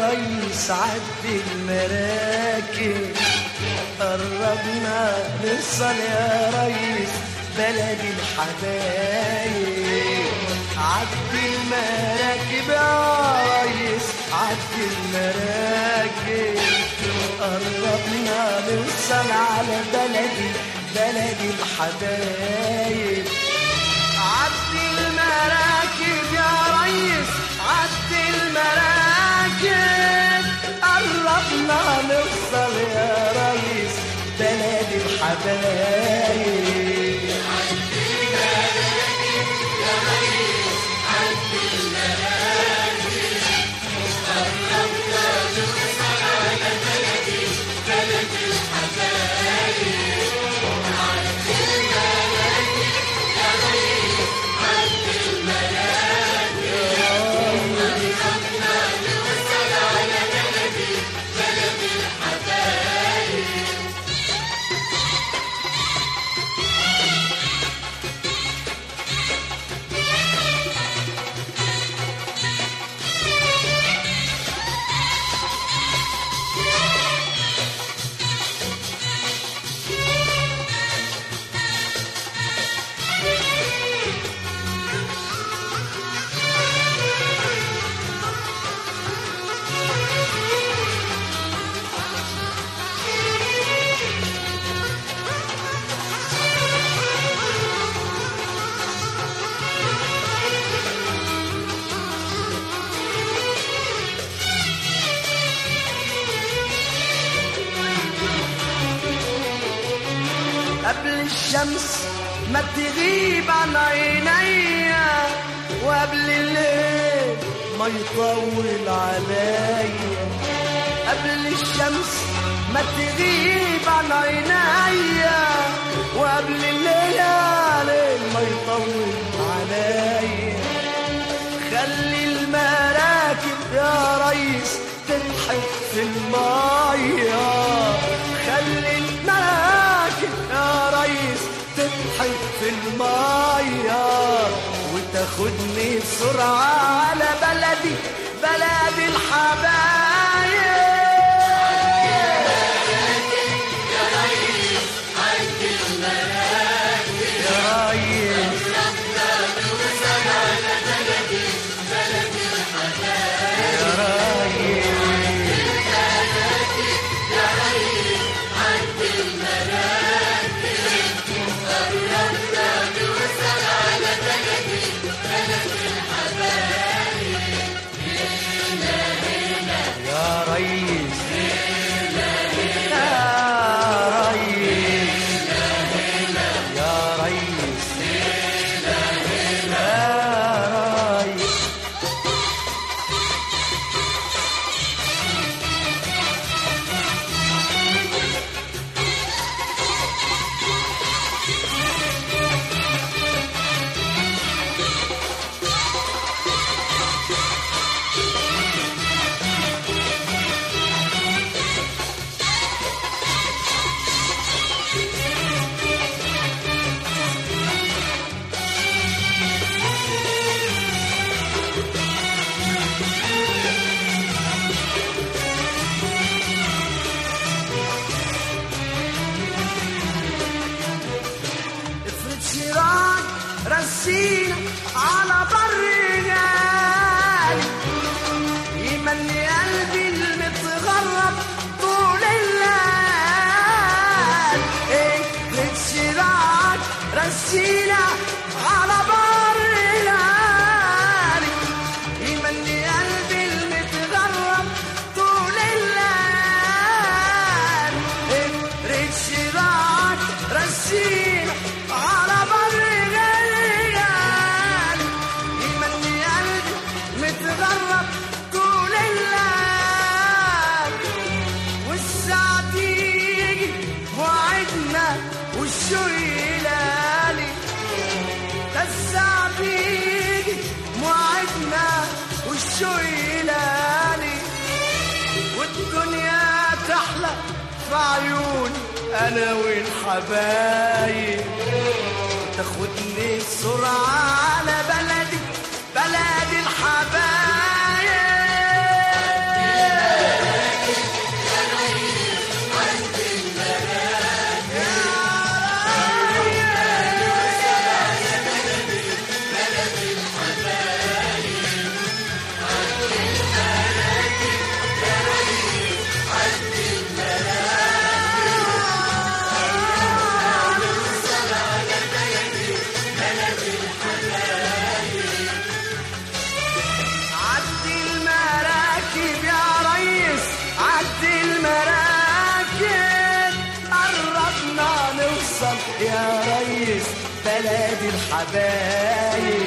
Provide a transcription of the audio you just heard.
ريس عد المراكب قربنا نوصل يا ريس بلد الحبايب عد المراكب يا ريس عد المراكب قربنا نوصل على بلدي بلد الحبايب عد المراكب يا ريس عد المراكب قربنا نوصل يا ريس بلد الحبايب قبل الشمس ما تغيب عن عينيا وقبل الليل ما يطول عليا قبل الشمس ما تغيب عن عينيا وقبل الليل يا ليل ما يطول عليا خلي المراكب يا ريس تضحك في المية خلي المراكب يا ريس تضحك في المية وتاخدني بسرعة على بلدي بلد الحبايب يا ريس يا ريس يا ريس يا ريس يا ريس يا ريس افرد شراك رسينا على بر غالي يملي قلبي المتغرب طول الليل افرد شراك رسينا على بر غالي يملي قلبي المتغرب طول الليل افرد شراك رسينا على بر غالي يملي قلبي متغرب طول الليل والساعة تيجي وعدنا والشوق يلالي ده الساعة تيجي موعدنا والشوق يلالي والدنيا تحلى في عيوني انا والحبايب تاخدني بسرعة على بلدي بلد الحبايب الحبايب